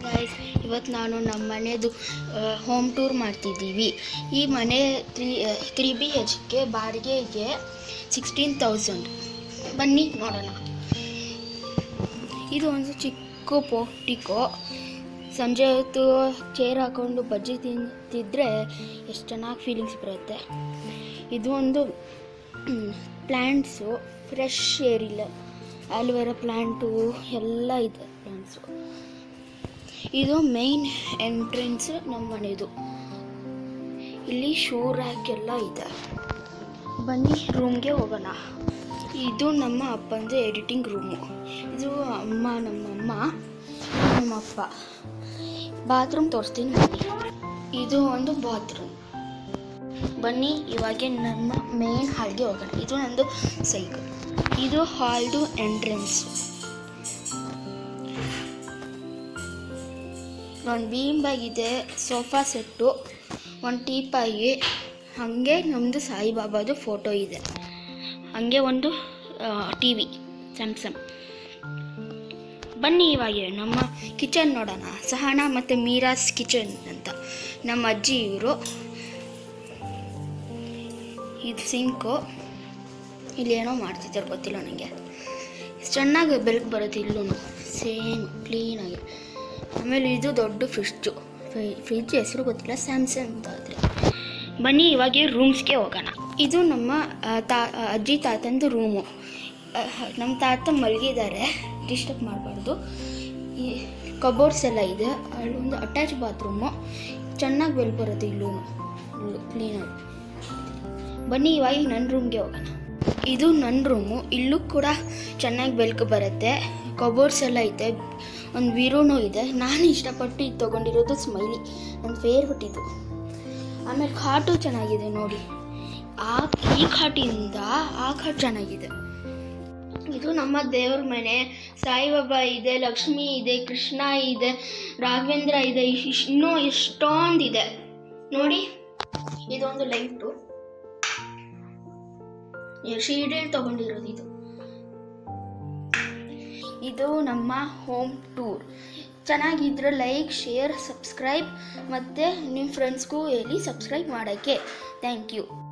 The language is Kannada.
ಗೈಸ್ ಇವತ್ತು ನಾನು ನಮ್ಮ ಮನೆದು ಹೋಮ್ ಟೂರ್ ಮಾಡ್ತಿದ್ದೀವಿ ಈ ಮನೆ ತ್ರೀ ತ್ರೀ ಬಿ ಹೆಚ್ಗೆ ಬಾಡಿಗೆಗೆ ಸಿಕ್ಸ್ಟೀನ್ ತೌಸಂಡ್ ಬನ್ನಿ ನೋಡೋಣ ಇದು ಒಂದು ಚಿಕ್ಕ ಪೋರ್ಟಿಕೋ ಸಂಜೆ ಹೊತ್ತು ಚೇರ್ ಹಾಕೊಂಡು ಬಜ್ಜಿ ತಿಂತಿದ್ರೆ ಎಷ್ಟು ಚೆನ್ನಾಗಿ ಫೀಲಿಂಗ್ಸ್ ಬರುತ್ತೆ ಇದು ಒಂದು ಪ್ಲ್ಯಾಂಟ್ಸು ಫ್ರೆಶ್ ಏರ್ ಇಲ್ಲ ಆಲೋವೆರಾ ಪ್ಲ್ಯಾಂಟು ಎಲ್ಲ ಇದೆ ಪ್ಲ್ಯಾಂಟ್ಸು ಇದು ಮೇನ್ ಎಂಟ್ರೆನ್ಸ್ ನಮ್ಮ ಮನೆದು ಇಲ್ಲಿ ಶೂ ರ್ಯಾಕ್ ಎಲ್ಲ ಇದೆ ಬನ್ನಿ ರೂಮ್ಗೆ ಹೋಗೋಣ ಇದು ನಮ್ಮ ಅಪ್ಪಂದು ಎಡಿಟಿಂಗ್ ರೂಮು ಇದು ಅಮ್ಮ ನಮ್ಮಮ್ಮ ನಮ್ಮಪ್ಪ ಬಾತ್ರೂಮ್ ತೋರಿಸ್ತೀನಿ ಬನ್ನಿ ಇದು ಒಂದು ಬಾತ್ರೂಮ್ ಬನ್ನಿ ಇವಾಗ ನಮ್ಮ ಮೇನ್ ಹಾಲ್ಗೆ ಹೋಗೋಣ ಇದು ನಂದು ಸೈಕಲ್ ಇದು ಹಾಲ್ದು ಎಂಟ್ರೆನ್ಸ್ ಒಂದು ಬೀಮ್ ಬ್ಯಾಗ್ ಇದೆ ಸೋಫಾ ಸೆಟ್ಟು ಒಂದು ಟೀಪಾಯಿ ಹಾಗೆ ನಮ್ಮದು ಸಾಯಿಬಾಬಾದು ಫೋಟೋ ಇದೆ ಹಾಗೆ ಒಂದು ಟಿ ವಿ ಸ್ಯಾಮ್ಸಂಗ್ ಬನ್ನಿ ಇವಾಗ ನಮ್ಮ ಕಿಚನ್ ನೋಡೋಣ ಸಹನಾ ಮತ್ತು ಮೀರಾಸ್ ಕಿಚನ್ ಅಂತ ನಮ್ಮ ಅಜ್ಜಿ ಇವರು ಇದು ಸಿಂಕು ಇಲ್ಲಿ ಏನೋ ಮಾಡ್ತಿದ್ದಾರೆ ಗೊತ್ತಿಲ್ಲ ನನಗೆ ಚೆನ್ನಾಗಿ ಬೆಳಕು ಬರುತ್ತೆ ಇಲ್ಲೂ ಸೇಮ್ ಕ್ಲೀನಾಗಿ ಆಮೇಲೆ ಇದು ದೊಡ್ಡ ಫ್ರಿಡ್ಜು ಫ್ರಿಡ್ಜ್ ಹೆಸರು ಗೊತ್ತಿಲ್ಲ ಸ್ಯಾಮ್ಸಂಗ್ ಅಂತ ಆದರೆ ಬನ್ನಿ ಇವಾಗ ರೂಮ್ಸ್ಗೆ ಹೋಗೋಣ ಇದು ನಮ್ಮ ಆ, ತಾ ಅಜ್ಜಿ ತಾತಂದು ರೂಮು ನಮ್ಮ ತಾತ ಮಲಗಿದ್ದಾರೆ ಡಿಸ್ಟರ್ಬ್ ಮಾಡಬಾರ್ದು ಈ ಕಬೋರ್ಡ್ಸ್ ಎಲ್ಲ ಇದೆ ಅಲ್ಲೊಂದು ಅಟ್ಯಾಚ್ ಬಾತ್ರೂಮು ಚೆನ್ನಾಗಿ ಬೆಳಕು ಬರುತ್ತೆ ಇಲ್ಲೂ ಇಲ್ಲೂ ಕ್ಲೀನಾಗಿ ಬನ್ನಿ ಇವಾಗ ನನ್ನ ರೂಮ್ಗೆ ಹೋಗೋಣ ಇದು ನನ್ನ ರೂಮು ಇಲ್ಲೂ ಕೂಡ ಚೆನ್ನಾಗಿ ಬೆಳಕು ಬರುತ್ತೆ ಕಬೋರ್ಡ್ಸ್ ಎಲ್ಲ ಇದೆ ಒಂದು ವಿರೋನೂ ಇದೆ ನಾನು ಇಷ್ಟಪಟ್ಟು ಇದು ತೊಗೊಂಡಿರೋದು ಸ್ಮೈಲಿ ನನ್ನ ಫೇವ್ರೆಟ್ ಇದು ಆಮೇಲೆ ಖಾಟು ಚೆನ್ನಾಗಿದೆ ನೋಡಿ ಆ ಈ ಖಾಟಿಂದ ಆ ಖಾಟ್ ಚೆನ್ನಾಗಿದೆ ಇದು ನಮ್ಮ ದೇವ್ರ ಮನೆ ಸಾಯಿಬಾಬಾ ಇದೆ ಲಕ್ಷ್ಮಿ ಇದೆ ಕೃಷ್ಣ ಇದೆ ರಾಘವೇಂದ್ರ ಇದೆ ಇಶ್- ಇನ್ನೂ ಎಷ್ಟೊಂದಿದೆ ನೋಡಿ ಇದೊಂದು ಲೈಟು ಶೀಡಲ್ಲಿ ತಗೊಂಡಿರೋದು ಇದು ಇದು ನಮ್ಮ ಹೋಮ್ ಟೂರ್ ಚೆನ್ನಾಗಿದ್ರೆ ಲೈಕ್ ಶೇರ್ ಸಬ್ಸ್ಕ್ರೈಬ್ ಮತ್ತು ನಿಮ್ಮ ಫ್ರೆಂಡ್ಸ್ಗೂ ಹೇಳಿ ಸಬ್ಸ್ಕ್ರೈಬ್ ಮಾಡೋಕ್ಕೆ ಥ್ಯಾಂಕ್ ಯು